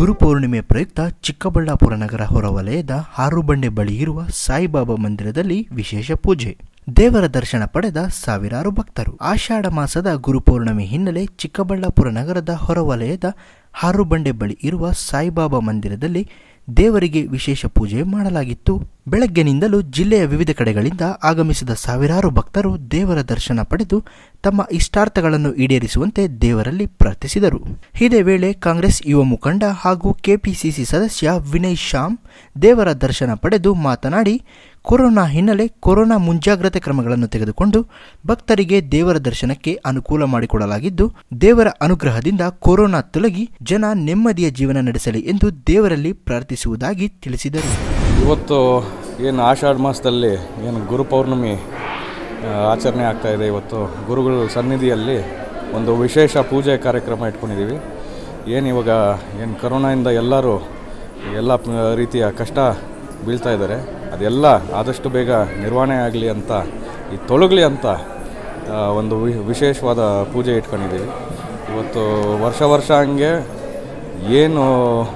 ಗುರುಪೌರ್ಣಿಮೆ ಪ್ರಯುಕ್ತ ಚಿಕ್ಕಬಳ್ಳಾಪುರ ನಗರ ಹೊರವಲಯದ ಹಾರುಬಂಡೆ ಬಳಿ ಇರುವ ಸಾಯಿಬಾಬಾ ಮಂದಿರದಲ್ಲಿ ವಿಶೇಷ ಪೂಜೆ ದೇವರ ದರ್ಶನ ಪಡೆದ ಸಾವಿರಾರು ಭಕ್ತರು ಆಷಾಢ ಮಾಸದ ಗುರುಪೌರ್ಣಿಮೆ ಹಿನ್ನೆಲೆ ಚಿಕ್ಕಬಳ್ಳಾಪುರ ನಗರದ ಹೊರವಲಯದ ಹಾರುಬಂಡೆ ಬಳಿ ಇರುವ ಸಾಯಿಬಾಬಾ ಮಂದಿರದಲ್ಲಿ ದೇವರಿಗೆ ವಿಶೇಷ ಪೂಜೆ ಮಾಡಲಾಗಿತ್ತು ಬೆಳಗ್ಗೆನಿಂದಲೂ ಜಿಲ್ಲೆಯ ವಿವಿಧ ಕಡೆಗಳಿಂದ ಆಗಮಿಸಿದ ಸಾವಿರಾರು ಭಕ್ತರು ದೇವರ ದರ್ಶನ ಪಡೆದು ತಮ್ಮ ಇಷ್ಟಾರ್ಥಗಳನ್ನು ಈಡೇರಿಸುವಂತೆ ದೇವರಲ್ಲಿ ಪ್ರಾರ್ಥಿಸಿದರು ಇದೇ ವೇಳೆ ಕಾಂಗ್ರೆಸ್ ಯುವ ಮುಖಂಡ ಹಾಗೂ ಕೆಪಿಸಿಸಿ ಸದಸ್ಯ ವಿನಯ್ ಶ್ಯಾಮ್ ದೇವರ ದರ್ಶನ ಪಡೆದು ಮಾತನಾಡಿ ಕೊರೋನಾ ಹಿನ್ನೆಲೆ ಕೊರೋನಾ ಮುಂಜಾಗ್ರತೆ ಕ್ರಮಗಳನ್ನು ತೆಗೆದುಕೊಂಡು ಭಕ್ತರಿಗೆ ದೇವರ ದರ್ಶನಕ್ಕೆ ಅನುಕೂಲ ಮಾಡಿಕೊಡಲಾಗಿದ್ದು ದೇವರ ಅನುಗ್ರಹದಿಂದ ಕೊರೋನಾ ತೊಲಗಿ ಜನ ನೆಮ್ಮದಿಯ ಜೀವನ ನಡೆಸಲಿ ಎಂದು ದೇವರಲ್ಲಿ ಪ್ರಾರ್ಥಿಸುವುದಾಗಿ ತಿಳಿಸಿದರು ಇವತ್ತು ಏನು ಆಷಾಢ ಮಾಸದಲ್ಲಿ ಏನು ಗುರುಪೌರ್ಣಮಿ ಆ, ಆಚರಣೆ ಆಗ್ತಾ ಇದೆ ಇವತ್ತು ಗುರುಗಳ ಸನ್ನಿಧಿಯಲ್ಲಿ ಒಂದು ವಿಶೇಷ ಪೂಜೆ ಕಾರ್ಯಕ್ರಮ ಇಟ್ಕೊಂಡಿದ್ದೀವಿ ಏನು ಇವಾಗ ಏನು ಕರೋನಾಯಿಂದ ಎಲ್ಲರೂ ಎಲ್ಲ ಪ- ರೀತಿಯ ಕಷ್ಟ ಬೀಳ್ತಾ ಇದ್ದಾರೆ ಅದೆಲ್ಲ ಆದಷ್ಟು ಬೇಗ ನಿರ್ವಹಣೆ ಆಗಲಿ ಅಂತ ಈ ತೊಳಗಲಿ ಅಂತ ಆ, ಒಂದು ವಿ- ವಿಶೇಷವಾದ ಪೂಜೆ ಇಟ್ಕೊಂಡಿದ್ದೀವಿ ಇವತ್ತು ವರ್ಷ ವರ್ಷ ಹಂಗೆ ಏನು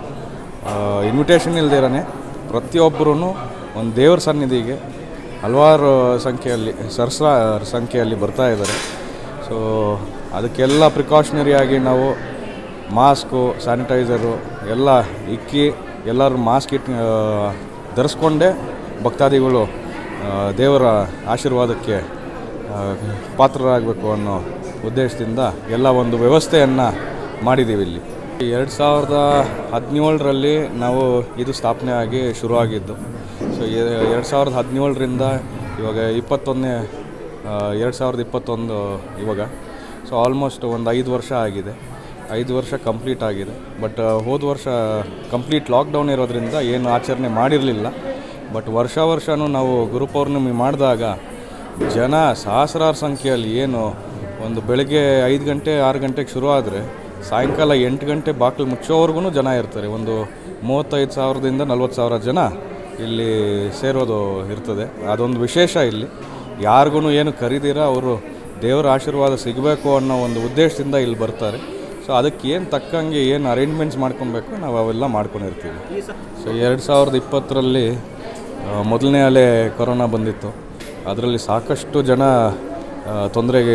ಇನ್ವಿಟೇಷನ್ ಇಲ್ದಿರನೇ ಪ್ರತಿಯೊಬ್ಬರೂ ಒಂದು ದೇವ್ರ ಸನ್ನಿಧಿಗೆ ಹಲವಾರು ಸಂಖ್ಯೆಯಲ್ಲಿ ಸಹಸ್ರಾರು ಸಂಖ್ಯೆಯಲ್ಲಿ ಬರ್ತಾ ಇದ್ದಾರೆ ಸೊ ಅದಕ್ಕೆಲ್ಲ ಪ್ರಿಕಾಷನರಿಯಾಗಿ ನಾವು ಮಾಸ್ಕು ಸ್ಯಾನಿಟೈಸರು ಎಲ್ಲ ಇಕ್ಕಿ ಎಲ್ಲರೂ ಮಾಸ್ಕ್ ಇಟ್ಟು ಆ, ಧರಿಸ್ಕೊಂಡೇ ಭಕ್ತಾದಿಗಳು ಆ, ದೇವರ ಆಶೀರ್ವಾದಕ್ಕೆ ಆ, ಪಾತ್ರರಾಗಬೇಕು ಅನ್ನೋ ಉದ್ದೇಶದಿಂದ ಎಲ್ಲ ಒಂದು ವ್ಯವಸ್ಥೆಯನ್ನು ಮಾಡಿದ್ದೀವಿ ಇಲ್ಲಿ ಎರಡು ಸಾವಿರದ ಹದಿನೇಳರಲ್ಲಿ ನಾವು ಇದು ಸ್ಥಾಪನೆ ಆಗಿ ಶುರುವಾಗಿದ್ದು ಸೊ ಎರಡು ಸಾವಿರದ ಹದಿನೇಳರಿಂದ ಇವಾಗ ಇಪ್ಪತ್ತೊಂದನೇ ಎರಡು ಸಾವಿರದ ಇಪ್ಪತ್ತೊಂದು ಇವಾಗ ಸೊ ಆಲ್ಮೋಸ್ಟ್ ಒಂದು ಐದು ವರ್ಷ ಆಗಿದೆ ಐದು ವರ್ಷ ಕಂಪ್ಲೀಟ್ ಆಗಿದೆ ಬಟ್ ಹೋದ ವರ್ಷ ಕಂಪ್ಲೀಟ್ ಲಾಕ್ಡೌನ್ ಇರೋದ್ರಿಂದ ಏನು ಆಚರಣೆ ಮಾಡಿರಲಿಲ್ಲ ಬಟ್ ವರ್ಷ ವರ್ಷವೂ ನಾವು ಗುರುಪೌರ್ಣಿಮೆ ಮಾಡಿದಾಗ ಜನ ಸಹಸ್ರಾರು ಸಂಖ್ಯೆಯಲ್ಲಿ ಏನು ಒಂದು ಬೆಳಗ್ಗೆ ಐದು ಗಂಟೆ ಆರು ಗಂಟೆಗೆ ಶುರು ಆದರೆ ಸಾಯಂಕಾಲ ಎಂಟು ಗಂಟೆ ಬಾಗಿಲು ಮುಚ್ಚೋವರೆಗೂ ಜನ ಇರ್ತಾರೆ ಒಂದು ಮೂವತ್ತೈದು ಸಾವಿರದಿಂದ ನಲ್ವತ್ತು ಸಾವಿರ ಜನ ಇಲ್ಲಿ ಸೇರೋದು ಇರ್ತದೆ ಅದೊಂದು ವಿಶೇಷ ಇಲ್ಲಿ ಯಾರಿಗೂ ಏನು ಕರೀದಿರ ಅವರು ದೇವರ ಆಶೀರ್ವಾದ ಸಿಗಬೇಕು ಅನ್ನೋ ಒಂದು ಉದ್ದೇಶದಿಂದ ಇಲ್ಲಿ ಬರ್ತಾರೆ ಸೊ ಅದಕ್ಕೆ ಏನು ತಕ್ಕಂಗೆ ಏನು ಅರೇಂಜ್ಮೆಂಟ್ಸ್ ಮಾಡ್ಕೊಬೇಕು ನಾವು ಅವೆಲ್ಲ ಮಾಡ್ಕೊಂಡಿರ್ತೀವಿ ಸೊ ಎರಡು ಸಾವಿರದ ಇಪ್ಪತ್ತರಲ್ಲಿ ಆ, ಮೊದಲನೇ ಅಲೆ ಕೊರೋನಾ ಬಂದಿತ್ತು ಅದರಲ್ಲಿ ಸಾಕಷ್ಟು ಜನ ತೊಂದರೆಗೆ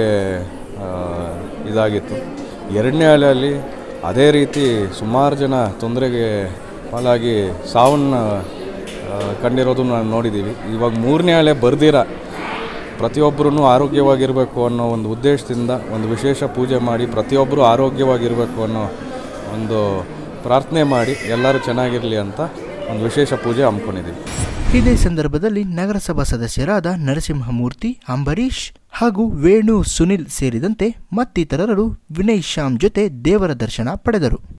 ಇದಾಗಿತ್ತು ಎರಡನೇ ಅಲೆಯಲ್ಲಿ ಅದೇ ರೀತಿ ಸುಮಾರು ಜನ ತೊಂದರೆಗೆ ಪಾಲಾಗಿ ಸಾವನ್ನು ಆ, ಕಂಡಿರೋದು ನಾವು ನೋಡಿದ್ದೀವಿ ಇವಾಗ ಮೂರನೇ ಅಲೆ ಬರ್ದಿರ ಪ್ರತಿಯೊಬ್ಬರೂ ಆರೋಗ್ಯವಾಗಿರಬೇಕು ಅನ್ನೋ ಒಂದು ಉದ್ದೇಶದಿಂದ ಒಂದು ವಿಶೇಷ ಪೂಜೆ ಮಾಡಿ ಪ್ರತಿಯೊಬ್ಬರು ಆರೋಗ್ಯವಾಗಿರಬೇಕು ಅನ್ನೋ ಒಂದು ಪ್ರಾರ್ಥನೆ ಮಾಡಿ ಎಲ್ಲರೂ ಚೆನ್ನಾಗಿರಲಿ ಅಂತ ಒಂದು ವಿಶೇಷ ಪೂಜೆ ಹಮ್ಮಿಕೊಂಡಿದ್ದೀವಿ ಇದೇ ಸಂದರ್ಭದಲ್ಲಿ ನಗರಸಭಾ ಸದಸ್ಯರಾದ ನರಸಿಂಹಮೂರ್ತಿ ಅಂಬರೀಶ್ ಹಾಗೂ ವೇಣು ಸುನಿಲ್ ಸೇರಿದಂತೆ ಮತ್ತಿತರರು ವಿನಯ್ ಶ್ಯಾಮ್ ಜೊತೆ ದೇವರ ದರ್ಶನ ಪಡೆದರು